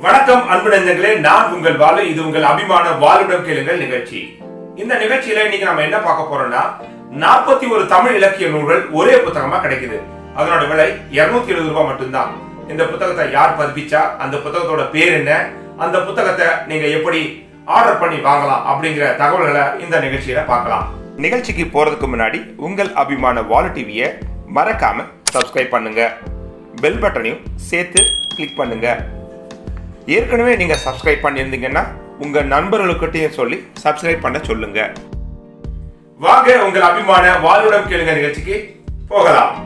வணக்கம் அன்பு நெஞ்சங்களே நான் உங்கள் வாலு இது உங்கள் அபிமான வாலுடன் கேளுங்கள் நிகழ்ச்சி இந்த நிகழ்ச்சியில இன்னைக்கு நம்ம என்ன பார்க்க போறோம்னா நாற்பத்தி ஒரு தமிழ் இலக்கிய நூல்கள் ஒரே புத்தகமா கிடைக்குது அதனோட விலை இருநூத்தி எழுபது ரூபாய் மட்டும்தான் இந்த புத்தகத்தை யார் பதிப்பிச்சா அந்த புத்தகத்தோட பேர் என்ன அந்த புத்தகத்தை நீங்க எப்படி ஆர்டர் பண்ணி வாங்கலாம் அப்படிங்கிற தகவல்களை இந்த நிகழ்ச்சியில பார்க்கலாம் நிகழ்ச்சிக்கு போறதுக்கு முன்னாடி உங்கள் அபிமான வாலு டிவியை மறக்காம சப்ஸ்கிரைப் பண்ணுங்க பெல் பட்டனையும் சேர்த்து கிளிக் பண்ணுங்க ஏற்கனவே நீங்க சப்ஸ்கிரைப் பண்ணியிருந்தீங்கன்னா உங்க நண்பர்களுக்கிட்டையும் சொல்லி சப்ஸ்கிரைப் பண்ண சொல்லுங்க வாங்க உங்கள் அபிமான வாழுடம் கேளுங்க நிகழ்ச்சிக்கு போகலாம்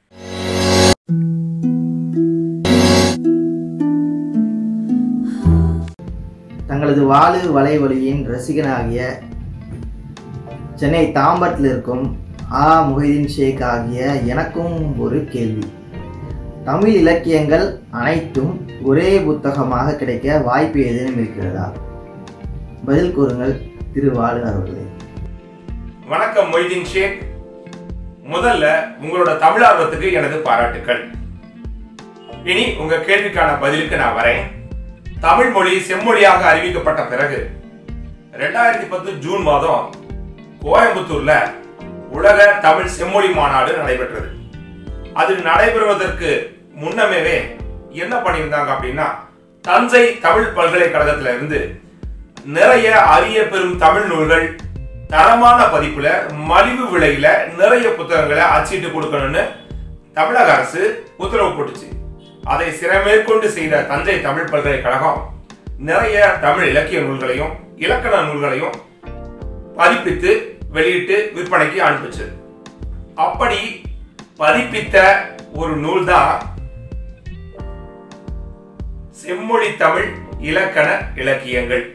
தங்களது வாழு வலைவலியின் ரசிகனாகிய சென்னை தாம்பரத்தில் இருக்கும் ஆ முஹிதீன் ஷேக் ஆகிய எனக்கும் ஒரு கேள்வி தமிழ் இலக்கியங்கள் அனைத்தும் ஒரே புத்தகமாக கிடைக்க வாய்ப்பு ஏதேனும் இருக்கிறதா பதில் கூறுங்கள் திரு வாழு அவர்களே வணக்கம் மொய்தீன் ஷேக் முதல்ல உங்களோட தமிழ் ஆர்வத்துக்கு எனது பாராட்டுக்கள் இனி உங்க கேள்விக்கான பதிலுக்கு நான் வரேன் தமிழ் மொழி செம்மொழியாக அறிவிக்கப்பட்ட பிறகு ரெண்டாயிரத்தி பத்து ஜூன் மாதம் கோயம்புத்தூர்ல உலக தமிழ் செம்மொழி மாநாடு நடைபெற்றது அது நடைபெறுவதற்கு முன்னமேவே என்ன பண்ணியிருந்தாங்க அப்படின்னா தஞ்சை தமிழ் பல்கலைக்கழகத்துல இருந்து நிறைய அரிய பெரும் தமிழ் நூல்கள் தரமான பதிப்புல மலிவு விலையில நிறைய புத்தகங்களை அச்சிட்டு கொடுக்கணும்னு தமிழக அரசு உத்தரவு போட்டுச்சு அதை சிறமேற்கொண்டு செய்த தஞ்சை தமிழ் பல்கலைக்கழகம் நிறைய தமிழ் இலக்கிய நூல்களையும் இலக்கண நூல்களையும் பதிப்பித்து வெளியிட்டு விற்பனைக்கு அனுப்பிச்சு அப்படி பதிப்பித்த ஒரு நூல் தான் செம்மொழி தமிழ் இலக்கண இலக்கியங்கள்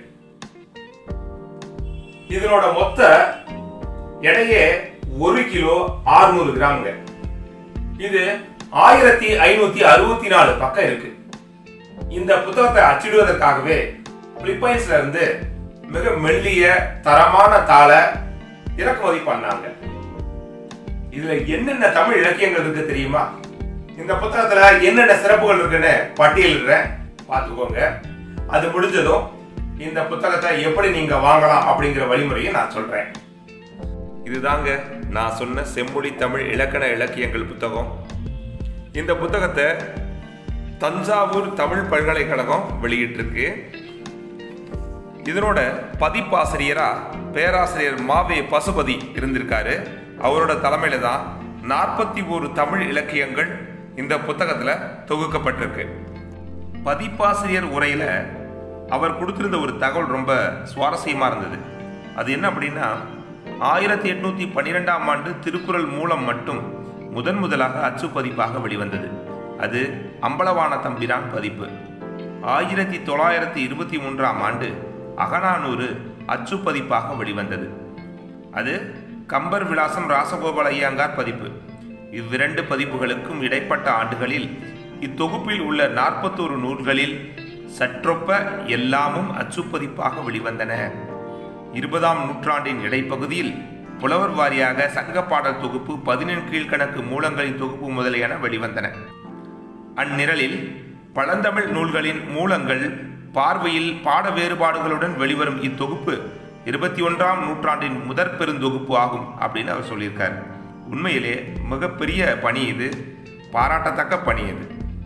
இதனோட மொத்த எடையே ஒரு கிலோ ஆறுநூறு கிராம்ங்க இது ஆயிரத்தி ஐநூத்தி அறுபத்தி நாலு பக்கம் இருக்கு இந்த புத்தகத்தை அச்சிடுவதற்காகவே பிலிப்பைன்ஸ்ல இருந்து மிக மெல்லிய தரமான தாளை இறக்குமதி பண்ணாங்க இதுல என்னென்ன தமிழ் இலக்கியங்கள் இருக்கு தெரியுமா இந்த புத்தகத்துல என்னென்ன சிறப்புகள் இருக்குன்னு பட்டியலிடுறேன் பார்த்துக்கோங்க அது முடிஞ்சதும் இந்த புத்தகத்தை எப்படி நீங்க வாங்கலாம் அப்படிங்கிற வழிமுறையை நான் சொல்றேன் இதுதாங்க நான் சொன்ன செம்மொழி தமிழ் இலக்கண இலக்கியங்கள் புத்தகம் இந்த புத்தகத்தை தஞ்சாவூர் தமிழ் பல்கலைக்கழகம் வெளியிட்டிருக்கு இதனோட பதிப்பாசிரியரா பேராசிரியர் மாவே பசுபதி இருந்திருக்காரு அவரோட தலைமையில தான் நாற்பத்தி ஒரு தமிழ் இலக்கியங்கள் இந்த புத்தகத்துல தொகுக்கப்பட்டிருக்கு பதிப்பாசிரியர் உரையில அவர் கொடுத்திருந்த ஒரு தகவல் ரொம்ப சுவாரஸ்யமா இருந்தது அது என்ன அப்படின்னா ஆயிரத்தி எட்நூத்தி பன்னிரெண்டாம் ஆண்டு திருக்குறள் மூலம் மட்டும் முதன் முதலாக அச்சு பதிப்பாக வெளிவந்தது அது அம்பலவான தம்பிரான் பதிப்பு ஆயிரத்தி தொள்ளாயிரத்தி இருபத்தி மூன்றாம் ஆண்டு அகநானூறு அச்சு பதிப்பாக வெளிவந்தது அது கம்பர் விலாசம் ராசகோபால ஐயங்கார் பதிப்பு இவ்விரண்டு பதிப்புகளுக்கும் இடைப்பட்ட ஆண்டுகளில் இத்தொகுப்பில் உள்ள நாற்பத்தோரு நூல்களில் சற்றொப்ப எல்லாமும் அச்சுப்பதிப்பாக வெளிவந்தன இருபதாம் நூற்றாண்டின் இடைப்பகுதியில் புலவர் வாரியாக சங்கப்பாடல் தொகுப்பு பதினெண் கீழ்கணக்கு மூலங்களின் தொகுப்பு முதலியன வெளிவந்தன அந்நிரலில் பழந்தமிழ் நூல்களின் மூலங்கள் பார்வையில் பாட வேறுபாடுகளுடன் வெளிவரும் இத்தொகுப்பு இருபத்தி ஒன்றாம் நூற்றாண்டின் முதற் பெருந்தொகுப்பு ஆகும் அப்படின்னு அவர் சொல்லியிருக்காரு உண்மையிலே மிகப்பெரிய பணி இது பாராட்டத்தக்க பணி இது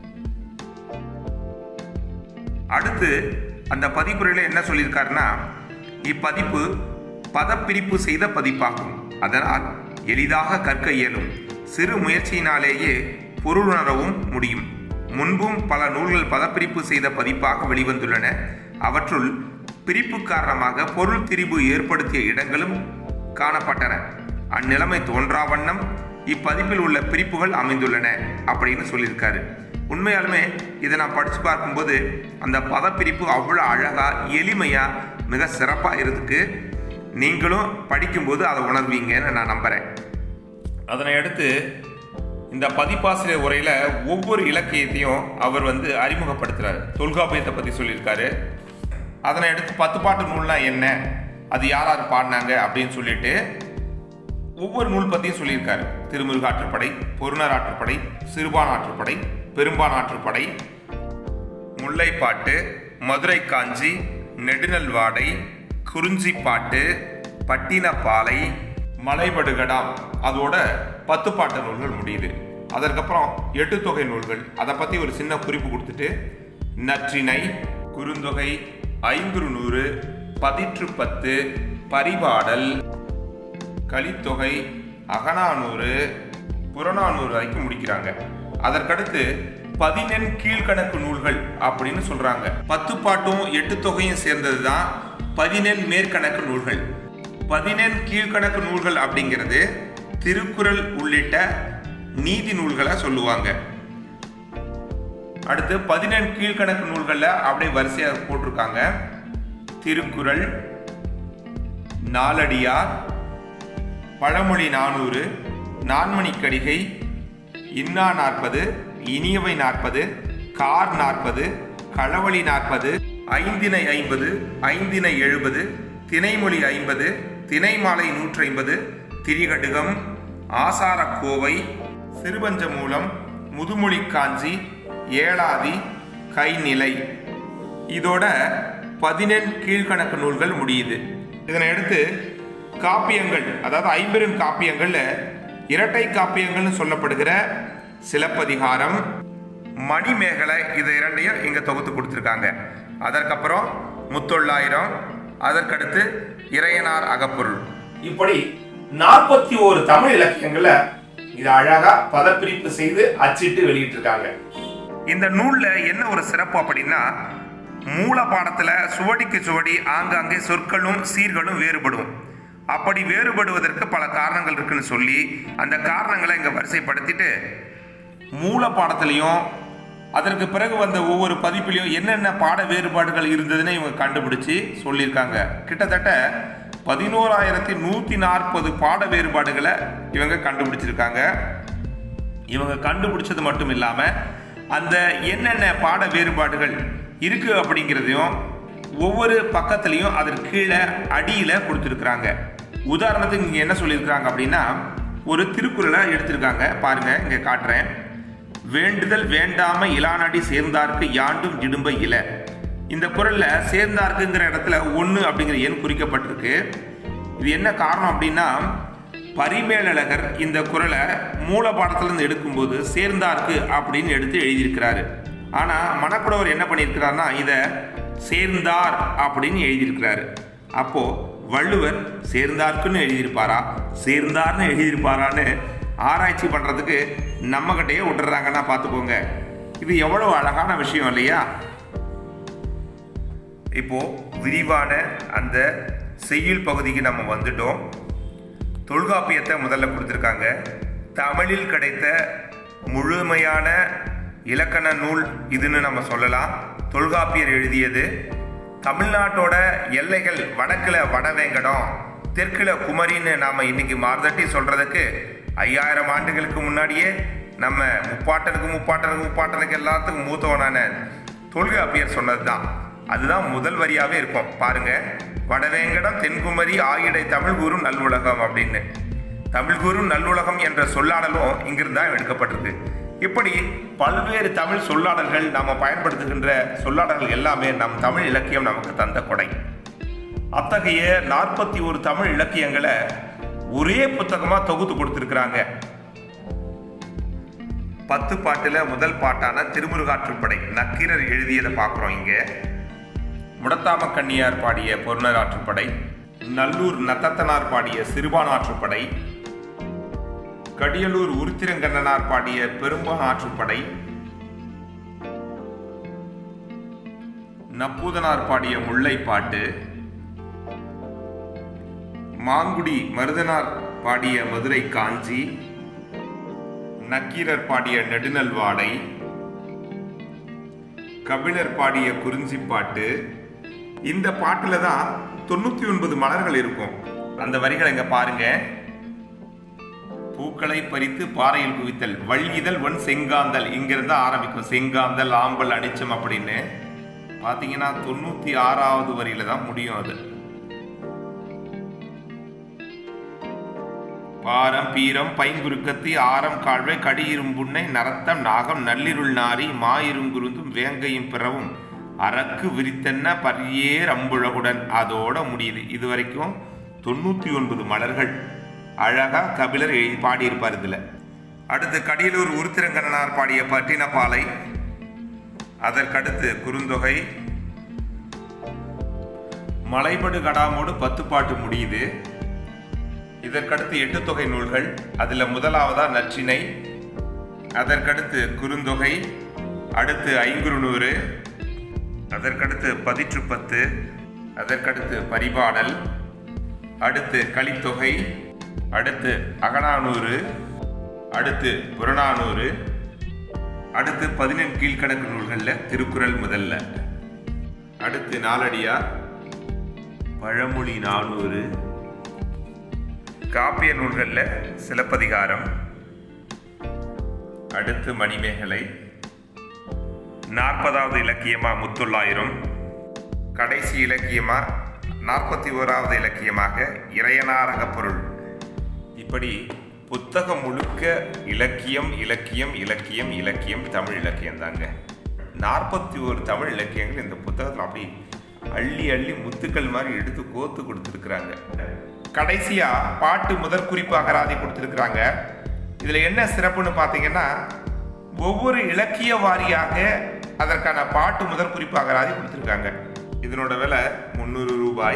அடுத்து அந்த பதிப்புரையில் என்ன சொல்லியிருக்காருன்னா இப்பதிப்பு பதப்பிரிப்பு செய்த பதிப்பாகும் அதனால் எளிதாக கற்க இயலும் சிறு முயற்சியினாலேயே பொருளுணரவும் முடியும் முன்பும் பல நூல்கள் பதப்பிரிப்பு செய்த பதிப்பாக வெளிவந்துள்ளன அவற்றுள் பிரிப்பு காரணமாக பொருள் திரிபு ஏற்படுத்திய இடங்களும் காணப்பட்டன அந்நிலைமை தோன்றா வண்ணம் இப்பதிப்பில் உள்ள பிரிப்புகள் அமைந்துள்ளன அப்படின்னு சொல்லியிருக்காரு உண்மையாலுமே இதை நான் படித்து பார்க்கும்போது அந்த பதப்பிரிப்பு அவ்வளோ அழகாக எளிமையாக மிக சிறப்பாக இருக்கு நீங்களும் படிக்கும்போது அதை உணர்வீங்கன்னு நான் நம்புகிறேன் அதனை அடுத்து இந்த பதிப்பாசிரியர் உரையில் ஒவ்வொரு இலக்கியத்தையும் அவர் வந்து அறிமுகப்படுத்துறாரு தொல்காப்பியத்தை பற்றி சொல்லியிருக்காரு அதனை அடுத்து பத்து பாட்டு நூல்னா என்ன அது யார் யார் பாடினாங்க அப்படின்னு சொல்லிட்டு ஒவ்வொரு நூல் பற்றியும் சொல்லியிருக்காரு திருமுருக ஆற்றுப்படை பொருணர் ஆற்றுப்படை சிறுபான் ஆற்றுப்படை பெரும்பான் ஆற்றுப்படை முல்லைப்பாட்டு மதுரை காஞ்சி நெடுநல்வாடை குறிஞ்சிப்பாட்டு பட்டினப்பாலை மலைபடுகடாம் அதோட பத்து பாட்டு நூல்கள் முடியுது அதற்கப்புறம் எட்டு தொகை நூல்கள் அதை பற்றி ஒரு சின்ன குறிப்பு கொடுத்துட்டு நற்றிணை குறுந்தொகை ஐங்குறு நூறு பதிற்று பத்து பரிபாடல் கலித்தொகை அகநானூறு புறநானூறு வரைக்கும் முடிக்கிறாங்க அதற்கடுத்து பதினெண் கீழ்கணக்கு நூல்கள் அப்படின்னு சொல்றாங்க பத்து பாட்டும் எட்டு தொகையும் சேர்ந்தது தான் பதினெண் மேற்கணக்கு நூல்கள் பதினெண் கீழ்கணக்கு நூல்கள் அப்படிங்கிறது திருக்குறள் உள்ளிட்ட நீதி நூல்களை சொல்லுவாங்க அடுத்து பதினெண் கீழ்கணக்கு நூல்களில் அப்படியே வரிசையாக போட்டிருக்காங்க திருக்குறள் நாலடியார் பழமொழி நானூறு நான்மணிக்கடிகை இன்னா நாற்பது இனியவை நாற்பது கார் நாற்பது களவழி நாற்பது ஐந்தினை ஐம்பது ஐந்தினை எழுபது திணைமொழி ஐம்பது திணைமாலை நூற்றி ஐம்பது திரிகடுகம் ஆசாரக்கோவை சிறுபஞ்ச மூலம் முதுமொழி காஞ்சி ஏழாதி கைநிலை இதோட பதினெண் கீழ்கணக்கு நூல்கள் முடியுது இதனை அடுத்து காப்பியங்கள் அதாவது ஐம்பெரும் காப்பியங்கள்ல இரட்டை காப்பியங்கள்னு சொல்லப்படுகிற சிலப்பதிகாரம் மணிமேகலை இது இரண்டையும் இங்க தொகுத்து கொடுத்துருக்காங்க அதற்கப்புறம் முத்தொள்ளாயிரம் அதற்கடுத்து இறையனார் அகப்பொருள் இப்படி நாற்பத்தி ஒரு தமிழ் இலக்கியங்கள இது அழகா பதப்பிரிப்பு செய்து அச்சிட்டு வெளியிட்டிருக்காங்க இந்த நூல்ல என்ன ஒரு சிறப்பு அப்படின்னா மூல பாடத்துல சுவடிக்கு சுவடி ஆங்காங்கே சொற்களும் சீர்களும் வேறுபடும் அப்படி வேறுபடுவதற்கு பல காரணங்கள் இருக்குன்னு சொல்லி அந்த காரணங்களை இங்க வரிசைப்படுத்திட்டு மூல பாடத்திலையும் அதற்கு பிறகு வந்த ஒவ்வொரு பதிப்பிலையும் என்னென்ன பாட வேறுபாடுகள் இருந்ததுன்னு இவங்க கண்டுபிடிச்சு சொல்லியிருக்காங்க கிட்டத்தட்ட பதினோராயிரத்தி நூற்றி நாற்பது பாட வேறுபாடுகளை இவங்க கண்டுபிடிச்சிருக்காங்க இவங்க கண்டுபிடிச்சது மட்டும் இல்லாமல் அந்த என்னென்ன பாட வேறுபாடுகள் இருக்கு அப்படிங்கிறதையும் ஒவ்வொரு பக்கத்துலையும் அதற்கு கீழே அடியில் கொடுத்துருக்குறாங்க உதாரணத்துக்கு இங்கே என்ன சொல்லியிருக்கிறாங்க அப்படின்னா ஒரு திருக்குறளை எடுத்திருக்காங்க பாருங்க இங்கே காட்டுறேன் வேண்டுதல் வேண்டாம இலானடி சேர்ந்தார்க்கு யாண்டும் இடும்ப இல இந்த குரல்ல சேர்ந்தார்க்குங்கிற இடத்துல ஒன்று அப்படிங்கிற எண் குறிக்கப்பட்டிருக்கு இது என்ன காரணம் அப்படின்னா பரிமேலழகர் இந்த குரலை மூல பாடத்திலிருந்து எடுக்கும்போது சேர்ந்தார்க்கு அப்படின்னு எடுத்து எழுதியிருக்கிறாரு ஆனா மணக்குடவர் என்ன பண்ணியிருக்கிறாருன்னா இதை சேர்ந்தார் அப்படின்னு எழுதியிருக்கிறாரு அப்போ வள்ளுவர் சேர்ந்தார்க்குன்னு எழுதியிருப்பாரா சேர்ந்தார்னு எழுதியிருப்பாரான்னு ஆராய்ச்சி பண்றதுக்கு நம்ம கிட்டயே விட்டுறாங்கன்னா பார்த்துக்கோங்க இது எவ்வளவு அழகான விஷயம் இல்லையா இப்போ விரிவான அந்த செய்யுள் பகுதிக்கு நம்ம வந்துட்டோம் தொல்காப்பியத்தை முதல்ல கொடுத்துருக்காங்க தமிழில் கிடைத்த முழுமையான இலக்கண நூல் இதுன்னு நம்ம சொல்லலாம் தொல்காப்பியர் எழுதியது தமிழ்நாட்டோட எல்லைகள் வடக்குல வடவேங்கடம் தெற்குல குமரின்னு நாம இன்னைக்கு மார்தட்டி சொல்றதுக்கு ஐயாயிரம் ஆண்டுகளுக்கு முன்னாடியே நம்ம முப்பாட்டனுக்கு முப்பாட்டனுக்கு முப்பாட்டனுக்கு எல்லாத்துக்கும் மூத்தவனான தொல்காப்பியர் சொன்னதுதான் அதுதான் முதல் வரியாவே இருக்கும் பாருங்க வடவேங்கடம் தென்குமரி ஆயிடை தமிழ் கூறும் நல்லுலகம் அப்படின்னு தமிழ் கூறும் நல்லுலகம் என்ற சொல்லாடலும் இங்கிருந்து தான் எடுக்கப்பட்டிருக்கு இப்படி பல்வேறு தமிழ் சொல்லாடல்கள் நாம பயன்படுத்துகின்ற சொல்லாடல்கள் எல்லாமே நம் தமிழ் இலக்கியம் நமக்கு தந்த கொடை அத்தகைய நாற்பத்தி ஒரு தமிழ் இலக்கியங்களை ஒரே புத்தகமா தொகுத்து கொடுத்திருக்கிறாங்க பத்து பாட்டுல முதல் பாட்டான திருமுருகாற்றுப்படை நக்கீரர் எழுதியதை பார்க்குறோம் இங்க முடத்தாம கண்ணியார் பாடிய பொருணர் ஆற்றுப்படை நல்லூர் நத்தத்தனார் பாடிய சிறுபான் ஆற்றுப்படை கடியலூர் உருத்திரங்கண்ணனார் பாடிய பெரும்பான் ஆற்றுப்படை நப்பூதனார் பாடிய முல்லைப்பாட்டு மாங்குடி மருதனார் பாடிய மதுரை காஞ்சி நக்கீரர் பாடிய நெடுநல்வாடை கபிலர் பாடிய குறிஞ்சிப்பாட்டு இந்த பாட்டுல தான் தொண்ணூத்தி ஒன்பது மலர்கள் இருக்கும் அந்த வரிகளை இங்க பாருங்க பூக்களை பறித்து பாறையில் குவித்தல் வள்ளிதழ் ஒன் செங்காந்தல் இங்கிருந்து ஆரம்பிக்கும் செங்காந்தல் ஆம்பல் அடிச்சம் அப்படின்னு பாத்தீங்கன்னா தொண்ணூத்தி ஆறாவது வரியில தான் முடியும் அது பாரம் பீரம் பைங்குறுக்கத்தி ஆரம் காழ்வை கடியிரும்புன்னை நரத்தம் நாகம் நள்ளிருள் நாரி மாயிருங்குருந்தும் வேங்கையும் பிறவும் அரக்கு விரித்தன்ன பரியே ரம்புழகுடன் அதோட முடியுது இது வரைக்கும் தொண்ணூற்றி ஒன்பது மலர்கள் அழகா கபிலர் எழுதி பாடியிருப்பார் இதில் அடுத்து கடியலூர் உருத்திரங்கண்ணனார் பாடிய பட்டினப்பாலை அதற்கடுத்து குறுந்தொகை மலைபடு கடாமோடு பத்து பாட்டு முடியுது இதற்கடுத்து எட்டு தொகை நூல்கள் அதில் முதலாவதா நற்றினை அதற்கடுத்து குறுந்தொகை அடுத்து ஐங்குறுநூறு அதற்கடுத்து பதிற்று பத்து அதற்கடுத்து பரிபாடல் அடுத்து கலித்தொகை அடுத்து அகநானூறு அடுத்து புறநானூறு அடுத்து பதினெண் கீழ்கணக்கு நூல்களில் திருக்குறள் முதல்ல அடுத்து நாலடியார் பழமொழி நானூறு காப்பிய நூல்களில் சிலப்பதிகாரம் அடுத்து மணிமேகலை நாற்பதாவது இலக்கியமா முத்தொள்ளாயிரம் கடைசி இலக்கியமா நாற்பத்தி ஓராவது இலக்கியமாக இறையனாரக பொருள் இப்படி புத்தகம் முழுக்க இலக்கியம் இலக்கியம் இலக்கியம் இலக்கியம் தமிழ் இலக்கியம் தாங்க நாற்பத்தி ஒரு தமிழ் இலக்கியங்கள் இந்த புத்தகத்தில் அப்படி அள்ளி அள்ளி முத்துக்கள் மாதிரி எடுத்து கோத்து கொடுத்துருக்குறாங்க கடைசியா பாட்டு முதற் குறிப்பு அகராதி கொடுத்துருக்குறாங்க இதுல என்ன சிறப்புன்னு பார்த்தீங்கன்னா ஒவ்வொரு இலக்கிய வாரியாக அதற்கான பாட்டு முதற் குறிப்பு அகராதி கொடுத்துருக்காங்க இதனோட விலை முந்நூறு ரூபாய்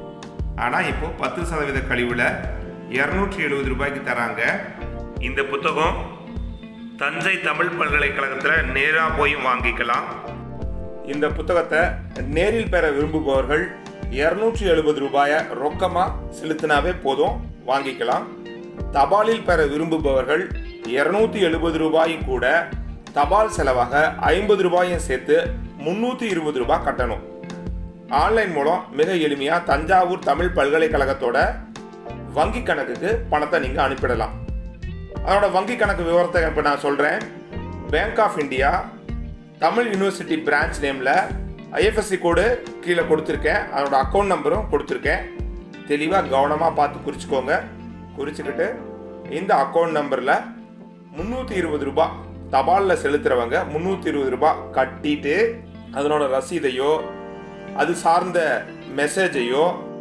ஆனால் இப்போ பத்து சதவீத கழிவுல இரநூற்றி எழுபது ரூபாய்க்கு தராங்க இந்த புத்தகம் தஞ்சை தமிழ் பல்கலைக்கழகத்தில் நேராக போயும் வாங்கிக்கலாம் இந்த புத்தகத்தை நேரில் பெற விரும்புபவர்கள் இரநூற்றி எழுபது ரூபாயை ரொக்கமாக செலுத்தினாவே போதும் வாங்கிக்கலாம் தபாலில் பெற விரும்புபவர்கள் இருநூத்தி எழுபது ரூபாயும் கூட தபால் செலவாக ஐம்பது ரூபாயும் சேர்த்து முன்னூற்றி இருபது ரூபாய் கட்டணும் ஆன்லைன் மூலம் மிக எளிமையாக தஞ்சாவூர் தமிழ் பல்கலைக்கழகத்தோட வங்கி கணக்குக்கு பணத்தை நீங்கள் அனுப்பிடலாம் அதோட வங்கி கணக்கு விவரத்தை இப்போ நான் சொல்கிறேன் bank of India Tamil university branch நேமில் ஐஎஃப்எஸ்சி கோடு கீழே கொடுத்துருக்கேன் அதோட அக்கௌண்ட் நம்பரும் கொடுத்துருக்கேன் தெளிவாக கவனமாக பார்த்து குறிச்சிக்கோங்க குறிச்சிக்கிட்டு இந்த அக்கௌண்ட் நம்பரில் முந்நூற்றி இருபது ரூபாய் தபாலில் செலுத்துகிறவங்க முந்நூற்றி இருபது ரூபாய் கட்டிட்டு அதனோட ரசீதையோ அது சார்ந்த மெசேஜையோ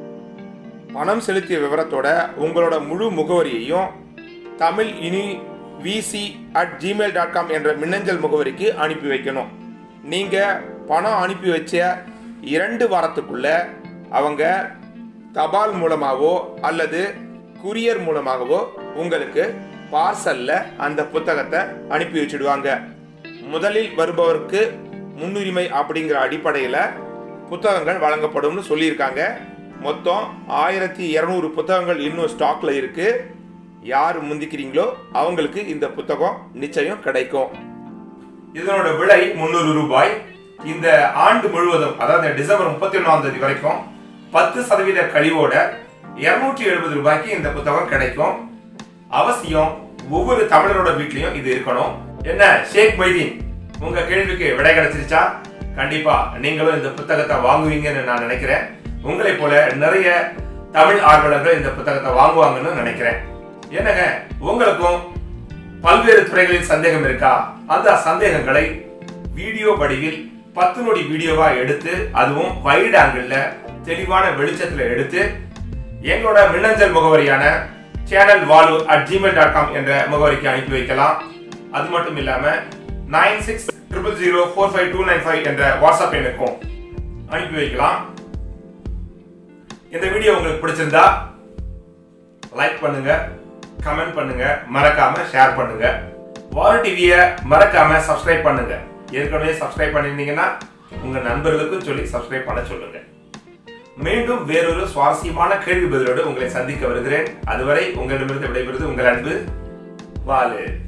பணம் செலுத்திய விவரத்தோட உங்களோட முழு முகவரியையும் தமிழ் இனி V C at Gmail dot com என்ற மின்னஞ்சல் முகவரிக்கு அனுப்பி வைக்கணும் நீங்கள் பணம் அனுப்பி வச்ச இரண்டு வாரத்துக்குள்ள அவங்க தபால் மூலமாகவோ அல்லது குரியர் மூலமாகவோ உங்களுக்கு பார்சல்ல அந்த புத்தகத்தை அனுப்பி வச்சிடுவாங்க முதலில் வருபவருக்கு முன்னுரிமை அப்படிங்கிற அடிப்படையில் புத்தகங்கள் வழங்கப்படும்னு சொல்லியிருக்காங்க மொத்தம் ஆயிரத்தி இரநூறு புத்தகங்கள் இன்னும் ஸ்டாக்ல இருக்கு யார் முந்திக்கிறீங்களோ அவங்களுக்கு இந்த புத்தகம் நிச்சயம் கிடைக்கும் இதனோட விலை முந்நூறு ரூபாய் இந்த ஆண்டு முழுவதும் அதாவது டிசம்பர் முப்பத்தி ஒன்றாம் தேதி வரைக்கும் பத்து சதவீத கழிவோட இருநூற்றி எழுபது ரூபாய்க்கு இந்த புத்தகம் கிடைக்கும் அவசியம் ஒவ்வொரு தமிழரோட வீட்லயும் இது இருக்கணும் என்ன ஷேக் மொய்தீன் உங்க கேள்விக்கு விடை கிடைச்சிருச்சா கண்டிப்பா நீங்களும் இந்த புத்தகத்தை வாங்குவீங்கன்னு நான் நினைக்கிறேன் உங்களை போல நிறைய தமிழ் ஆர்வலர்கள் இந்த புத்தகத்தை வாங்குவாங்கன்னு நினைக்கிறேன் என்னங்க உங்களுக்கும் பல்வேறு துறைகளில் சந்தேகம் இருக்கா அந்த சந்தேகங்களை வீடியோ வடிவில் பத்து நொடி வீடியோவா எடுத்து அதுவும் வைட் ஆங்கிள் தெளிவான வெளிச்சத்துல எடுத்து எங்களோட மின்னஞ்சல் முகவரியான சேனல் வாலு அட் ஜிமெயில் டாட் காம் என்ற முகவரிக்கு அனுப்பி வைக்கலாம் அது மட்டும் இல்லாம nine six triple zero four five two nine five என்ற வாட்ஸ்அப் எண்ணுக்கும் அனுப்பி வைக்கலாம் இந்த வீடியோ உங்களுக்கு பிடிச்சிருந்தா லைக் பண்ணுங்க கமெண்ட் பண்ணுங்க மறக்காம ஷேர் பண்ணுங்க வால் டிவியை மறக்காம சப்ஸ்கிரைப் பண்ணுங்க ஏற்கனவே சப்ஸ்கிரைப் பண்ணிருந்தீங்கன்னா உங்க நண்பர்களுக்கும் சொல்லி சப்ஸ்கிரைப் பண்ண சொல்லுங்க மீண்டும் வேறொரு சுவாரஸ்யமான கேள்வி பதிலோடு உங்களை சந்திக்க வருகிறேன் அதுவரை உங்களிடமிருந்து விடைபெறுவது உங்கள் அன்பு வாலு